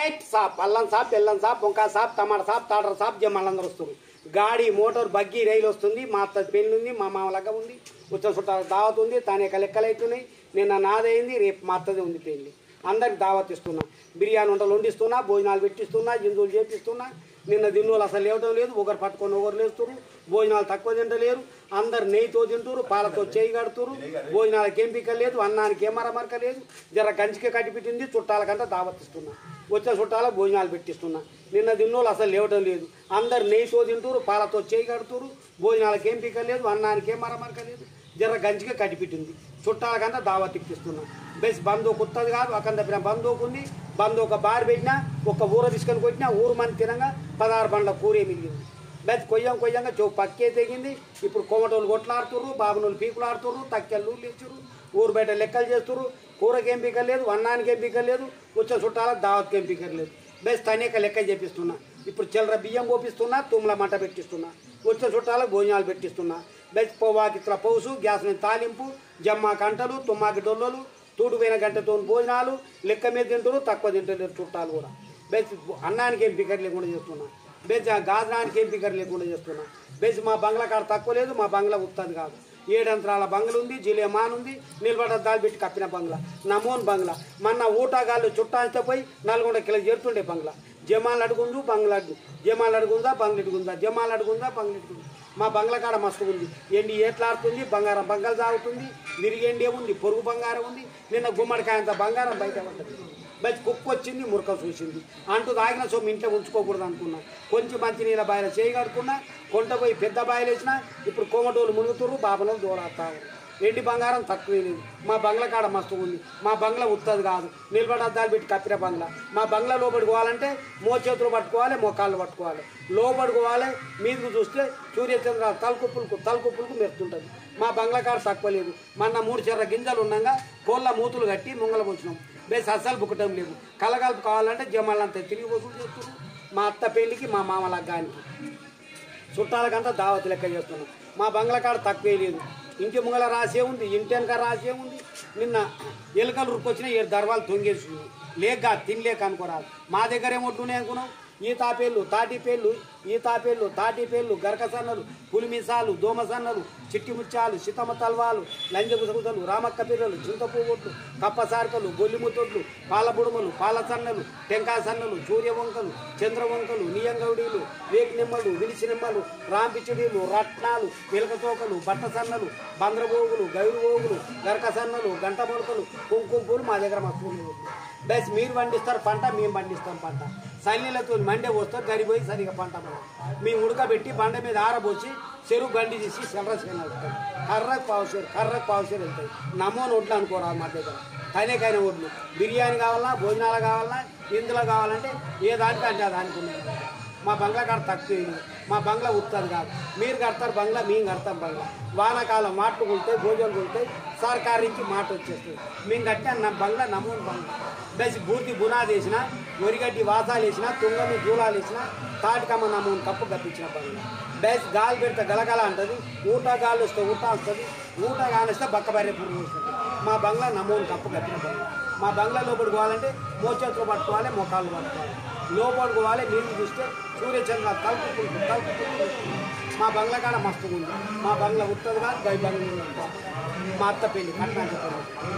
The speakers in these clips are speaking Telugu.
నైట్ సాప్ అల్లం సాప్ బెల్లం సాప్ వంకాయ సాప్ టమాటా సాప్ తాటర సాప్ జమ్మలందరూ వస్తారు గాడి మోటార్ బగ్గి రైలు వస్తుంది మా అత్త పెళ్లి ఉంది మా మామ లగ్గ ఉంది ఉత్తర చుట్టాల దావత్ ఉంది తానే లెక్కలు అవుతున్నాయి నిన్న నాదైంది రేపు మా అత్తది ఉంది పెళ్లి అందరికి దావత్ ఇస్తున్నా బిర్యానీ వంటలు వండిస్తున్నా భోజనాలు పెట్టిస్తున్నా జిందులు చేపిస్తున్నా నిన్న దిన్నోళ్ళు అసలు లేవడం లేదు ఒకరు పట్టుకొని ఒకరు లేస్తున్నారు భోజనాలు తక్కువ తింటలేరు అందరు నెయ్యితో తింటారు పాలతో చేయి కడుతురు భోజనాలకు ఎంపిక లేదు అన్నానికి ఏమర మరక లేదు జర గంజికే కట్టిపెట్టింది చుట్టాలకంతా దావత్ ఇస్తున్నా వచ్చే చుట్టాలకు భోజనాలు పెట్టిస్తున్నా నిన్న దిన్నోళ్ళు అసలు లేవడం లేదు అందరు నెయ్యితో తింటారు పాలతో చేయి కడుతురు భోజనాలకు ఎంపిక లేదు అన్నానికి ఏమర మరక లేదు జర గంజిగా కట్టిపెట్టింది చుట్టాలకంతా దావత్ ఇప్పిస్తున్నా బెస్ బంధువు కొత్తది కాదు అక్కడ తప్పిన బంధువుకు ఉంది బంధు ఒక బార్ పెట్టినా ఒక ఊర తీసుకొని కొట్టినా ఊరు మంది తినగా పదహారు బండ్ల కూరే మిగిలింది బెస్ కొయ్యం కొయ్యంగా చో పక్కే తెగింది ఇప్పుడు కొమటోళ్ళు కొట్లాడుతుర్రు బాబునోళ్ళు పీకులు ఆడుతుర్రు తక్కెళ్ళు లేచురు ఊరు బయట లెక్కలు చేస్తుర్రు కూరకి ఏం పీకర్ లేదు అన్నానికి ఏం పీకర్ లేదు వచ్చిన చుట్టాలకు దావత్కి ఏం పీకర్ లేదు బెస్ తనేక లెక్క చేపిస్తున్నా ఇప్పుడు చిల్లర బియ్యం పోపిస్తున్నా తుమ్మల మంట పెట్టిస్తున్నా వచ్చిన చుట్టాలకు భోజనాలు పెట్టిస్తున్నా బెస్ పోవాకి ఇట్లా పౌసు గ్యాస్ మీద తాలింపు జమ్మా కంటలు తుమ్మాకి డొల్లలు తూడుపోయిన గంటతో భోజనాలు లెక్క మీద తింటారు తక్కువ తింటలేరు చుట్టాలు కూడా బెస్ అన్నానికి ఏం పికర్ లేకుండా చేస్తున్నా బెస్ గాజనానికి ఏం పికర్ లేకుండా చేస్తున్నా బెస్ మా బంగ్లా కాడ తక్కువ లేదు మా బంగ్లా ఉత్తది కాదు ఏడంతరాల బంగ్లా ఉంది జిలేమాన్ ఉంది నిలబడ దాలు పెట్టి కప్పిన బంగ్లా నమోన్ బంగ్లా మొన్న ఊటాగాళ్ళు చుట్టాంతో పోయి నల్గొండ కిలో చేరుతుండే బంగ్లా జమాలు అడుగుందు బంగ్లా అడుగు జమాలు అడుగుందా బంగ్లా అడుగుందా జమాలు అడుగుందా బంగ్లా అడుగుందా మా బంగ్లా కాడ మస్తు ఉంది ఎండి ఏట్లాడుతుంది బంగారం బంగారు తాగుతుంది విరిగెండి ఉంది పొరుగు బంగారం ఉంది నిన్న గుమ్మడికాయంత బంగారం బయట పడ్డది బయట కుక్క వచ్చింది మురక చూసింది అంటూ తాగిన సొమ్ము ఇంట్లో ఉంచుకోకూడదు అనుకున్నా కొంచెం మంచి నీళ్ళ బాయిల చేయగడుకున్నా కొంట పోయి పెద్ద బాయిలు వేసినా ఇప్పుడు కోమటోళ్ళు మునుగుతుర్రు బాబనోళ్ళు దూరాస్తారు ఎండి బంగారం తక్కువే లేదు మా బంగ్లా కాడ మస్తు ఉంది మా బంగ్లా ఉత్తది కాదు నిలబడి అద్దాలు పెట్టి కప్పిన బంగ్లా మా బంగ్లా లోపడుకోవాలంటే మో చేతులు పట్టుకోవాలి మోకాళ్ళు పట్టుకోవాలి లోపడుకోవాలి మీదకు చూస్తే సూర్యచంద్ర తలకుప్పులకు తలకుప్పులకు మెరుతుంటుంది మా బంగ్లా కాడ తక్కువ లేదు మొన్న మూడు చెర్ర గింజలు ఉన్నాగా కోళ్ళ మూతులు కట్టి ముంగల పోసినాం బేస్ అస్సలు బుక్కటం లేదు కలగలుపు కావాలంటే జమాలంతా తిరిగి వసూలు చేస్తున్నారు మా అత్త పెళ్ళికి మా మామ లగ్గానికి చుట్టాలకంతా దావత్ లెక్క చేస్తున్నాం మా బంగ్లా కాడ తక్కువే లేదు ఇంటి ముంగల రాసే ఉంది ఇంటి వెనక రాసే ఉంది నిన్న ఎలుకలు రుక్కొచ్చిన ఏడు దర్వాలు తొంగేసింది లేక తినలేక అనుకోరాదు మా దగ్గర ఏమొట్టున్నాయి అనుకున్నాం ఈ తాపేళ్ళు తాటి పేళ్ళు ఈ తాపేళ్ళు తాటి పేళ్ళు గరక సన్నలు పులిమిసాలు దోమ సన్నలు చిట్టి ముత్యాలు సితమ తల్వాలు లంజగుసగుసలు రామక్క పిర్రలు చింతపువ్వొట్లు కప్ప సార్కలు గొల్లిముతొట్లు పాల బుడుమలు పాల సన్నలు టెంకాయ సన్నలు సూర్య వంకలు చంద్ర వంకలు నియంగౌడీలు వేక్ నిమ్మలు విలిసి నిమ్మలు రాంపిచుడీలు రత్నాలు పిలక తోకలు బట్ట సన్నలు బంద్రబోగులు గైరుబోగులు గరక సన్నలు గంట మొలకలు కుంకుమ పూలు మా దగ్గర మస్తు ఉన్నాయి. బస్ మీరు పండిస్తారు పంట మేము పండిస్తాం పంట సన్నీలతో మండే వస్తారు గరిపోయి సరిగా పంట మనం మేము ఉడకబెట్టి బండ మీద ఆరబోసి చెరువు గండి తీసి సెలర వెళ్తాయి కర్రకు పావుసేరు కర్రకు పావుసేరు వెళ్తాయి నమోని ఒడ్లు అనుకోరా మా దగ్గర కనేకైన ఒడ్లు బిర్యానీ కావాలన్నా భోజనాలు కావాలన్నా ఇందులో కావాలంటే ఏ దానికి అంటే ఆ దానికి ఉన్నాయి మా బంగ్లా కాడ తక్కువ లేదు. మా బంగ్లా ఉత్తది కాదు మీరు కడతారు బంగ్లా మేము కడతాం బంగ్లా వానాకాలం మాటలు కొలుతాయి భోజనం కొలుతాయి సర్కారు నుంచి మాట వచ్చేస్తుంది మేము కట్టిన నా బంగ్లా నమూను బంగ్లా బేసి పూర్తి బునాది వేసిన వరిగడ్డి వాసాలు వేసిన తుంగమి దూలాలు వేసిన తాటికమ్మ నమూను కప్పు కప్పించిన బంగ్లా బేసి గాలి పెడితే గలగల అంటది ఊట గాలి వస్తే ఊట వస్తుంది ఊట కానిస్తే బక్క బర్రె పురుగు వస్తుంది మా బంగ్లా నమూను కప్పు కట్టిన బంగ్లా మా బంగ్లా లోపలికి పోవాలంటే మోచేతులు పట్టుకోవాలి మొఖాలు పట్టుకోవాలి లోపలికి పోవాలి నీళ్ళు చూస్తే సూర్యచంద్ర తలుపు తలుపు మా బంగ్లా కాడ మస్తు ఉంది మా బంగ్లా ఉత్తది కాదు గై బంగ్లా ఉంది. మా అత్త పెళ్ళి కట్నం చెప్పారు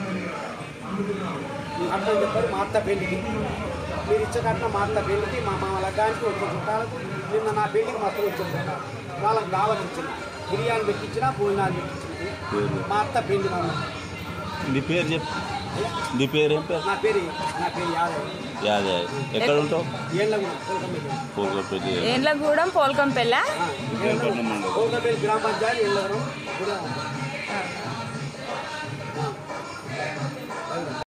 కట్నం చెప్పారు మా అత్త పెళ్ళికి మీరు ఇచ్చే కట్నం మా అత్త పెళ్ళికి మా మామ లగ్గానికి వచ్చే చుట్టాలకు నిన్న నా పెళ్ళికి మస్తు వచ్చే చుట్టాలు వాళ్ళకి దావత్ ఇచ్చిన బిర్యానీ పెట్టించిన భోజనాలు పెట్టించిన మా అత్త పెళ్ళి మా నీ పేరు చెప్పు నీ పేరు ఏం పేరు నా పేరు నా పేరు యాదవ్ యాదే ఎక్కడ ఉంటావు ఏళ్ళ కూడా కోలకమ్మ పోగొట్టి ఏండ్లగూడెం పోల్కంపెల్ల కోలకపల్లి గ్రామ పంచాయతీ ఏళ్ళవరం